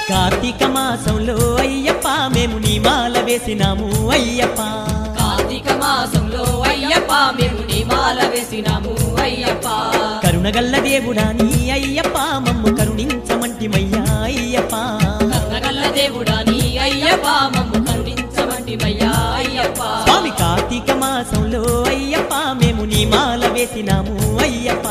కార్తీక మాసంలో అయ్యప్ప మేము నీ మాల వేసినాము అయ్యప్ప కార్తీక మాసంలో అయ్యప్ప మేము నీ మాల వేసినాము అయ్యప్ప కరుణగల్ల దేవుడా నీ అయ్యప్ప మమ్ము కరుణించమంటిమయ్యా అయ్యప్ప కన్నగల్ల దేవుడా నీ అయ్యప్ప మమ్ము కరుణించమంటివయ్యా అయ్యప్ప స్వామి కార్తీక మాసంలో అయ్యప్ప మేము నీ మాల వేసినాము అయ్యప్ప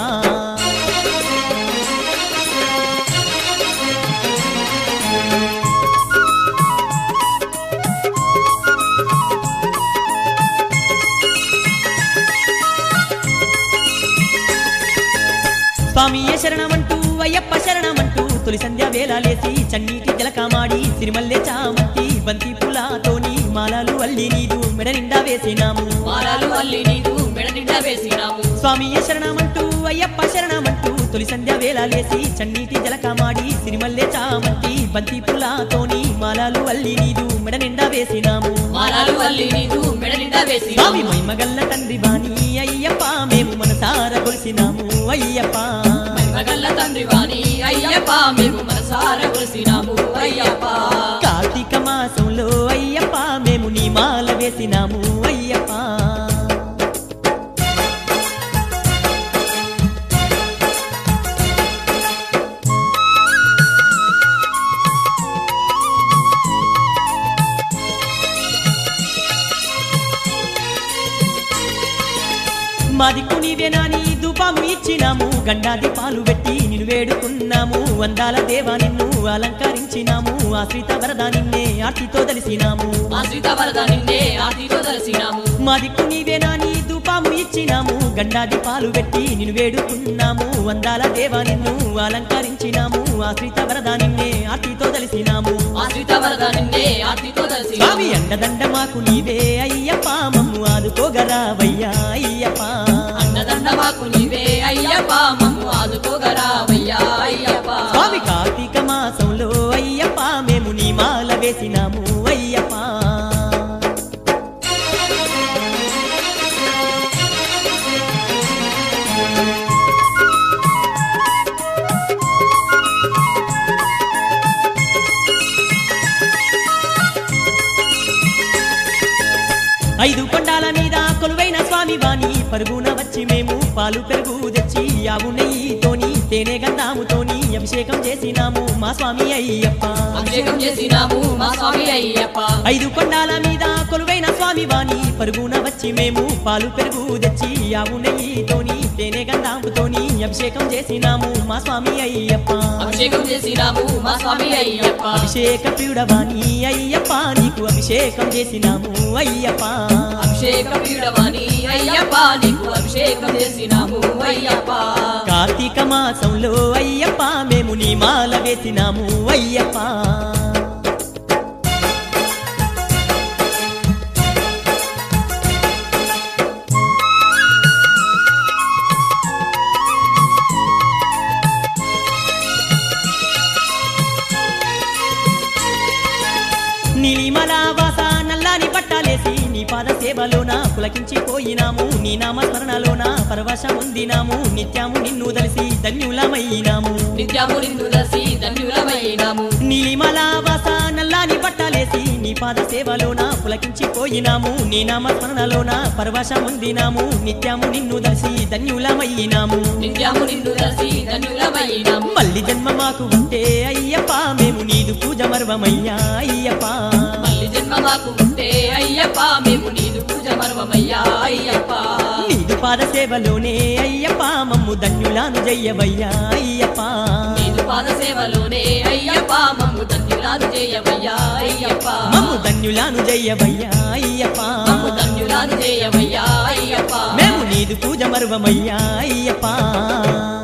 స్వామియ శరణమంటూ అయ్యప్ప శరణమంటూ తొలి సంధ్య వేలాలేసి చన్నీటి జలకామాడి సిరిమల్లె చామంతి బంతి పూలతోని మాలలు అల్లి నీదు మెడ నిండా వేసినాము మాలలు అల్లి నీదు మెడ నిండా వేసినాము స్వామియ శరణమంటూ అయ్యప్ప శరణమంటూ తొలి సంధ్య వేలాలేసి చన్నీటి జలకామాడి సిరిమల్లె చామంతి బంతి పూలతోని మాలలు అల్లి నీదు మెడ నిండా వేసినాము మాలలు అల్లి నీదు మెడ నిండా స్వామి వేసినాము మహిమగల్ల తండ్రి బాని అయ్యప్ప మేము మనసార కొలిసినాము అయ్యప్ప మగల్ల తండ్రి వాణి అయ్యప్ప మేము మనసార కొలిసినాము అయ్యప్ప కార్తీక మాసంలో అయ్యప్ప మేము నీ మాల వేసినాము అయ్యప్ప మా దిక్కు నీవేనాని ధూపము ఇచ్చినాము గండాది పాలు పెట్టి నిన్ను వేడుకున్నాము వందాల దేవా నిన్ను అలంకరించినాము ఆశ్రిత వరద నిన్నే ఆర్తితో దలిసినాము ఆశ్రిత వరద నిన్నే ఆతితో దర్శినాము మా దిక్కు నీవేనాని ధూపము ఇచ్చినాము గండాది పాలు పెట్టి నిన్ను వేడుకున్నాము వందాల దేవా నిన్ను అలంకరించినాము ఆశ్రిత వరద నిన్నే ఆర్తితో దలిసినాము ఆశ్రిత వరద నిన్నే ఆతితో స్వామి దర్శినాము అండదండ మాకు నీవే అయ్యప్ప మమ్ము ఆదుకోగరావయ్యా అయ్యప్ప అన్నదండ మాకు నీవే అయ్యప్ప మమ్ము ఆదుకోగరావయ్యా అయ్యప్ప స్వామి కార్తీక మాసంలో అయ్యప్ప మేము నీ మాల వేసినాము అయ్యప్ప ఐదు కొండాల మీద కొలువైన స్వామి వాణి పరుగున వచ్చి మేము పాలు పెరుగు తెచ్చి ఆవు నెయ్యితోని తేనె గంధాముతోని అభిషేకం చేసినాము మా స్వామి అయ్యప్ప అభిషేకం చేసినాము మా స్వామి అయ్యప్ప ఐదు కొండాల మీద కొలువైన స్వామి వాణి పరుగున వచ్చి మేము పాలు పెరుగు తెచ్చి ఆవు నెయ్యితోని తేనె గంధాముతోని అభిషేకం చేసినాము మా స్వామి అయ్యప్ప అభిషేకం చేసినాము మా స్వామి అయ్యప్ప అభిషేక ప్రియుడవాణి అయ్యప్ప నీకు అభిషేకం చేసినాము అయ్యప్ప అభిషేక పీడమని అయ్యప్ప నీకు అభిషేకం చేసినాము అయ్యప్ప కార్తీక మాసంలో అయ్యప్ప మేము నీ మాల వేసినాము అయ్యప్ప నీలిమల వాస నల్లాని పట్టాలేసి నీ పాద సేవలోన పులకించిపోయినాము నీ నామస్మరణలోన పరవశం ఉందినాము నిత్యము నిన్ను దలిసి ధన్యులమైనాము నిత్యము నిన్ను దర్శి ధన్యులమైనాము నీలిమల వాస నల్లాని పట్టాలేసి నీ పాద సేవలోన పులకించిపోయినాము నీ నామస్మరణలోన పరవశం ఉందినాము నిత్యము నిన్ను దలిసి ధన్యులమైనాము నిత్యము నిన్ను దర్శి ధన్యులమైనాము మళ్ళీ జన్మ మాకు ఉంటే అయ్యప్ప మేము నీదు పూజ మర్వమయ్యా అయ్యప్ప మళ్ళీ జన్మ మాకు ఉంటే అయ్యప్ప మేము నీదు పూజ మర్వమయ్యా అయ్యప్ప నీదు పాద సేవలోనే అయ్యప్ప మమ్ము ధన్యులాను జయ్యవయ్యా అయ్యప్ప నీదు పాద సేవలోనే అయ్యప్ప మమ్ము ధన్యులాను చేయవయ్యా అయ్యప్ప మమ్ము ధన్యులాను జయ్యవయ్యా అయ్యప్ప మమ్ము ధన్యులాను చేయవయ్యా అయ్యప్ప మేము నీదు పూజ మరువమయ్యా అయ్యప్ప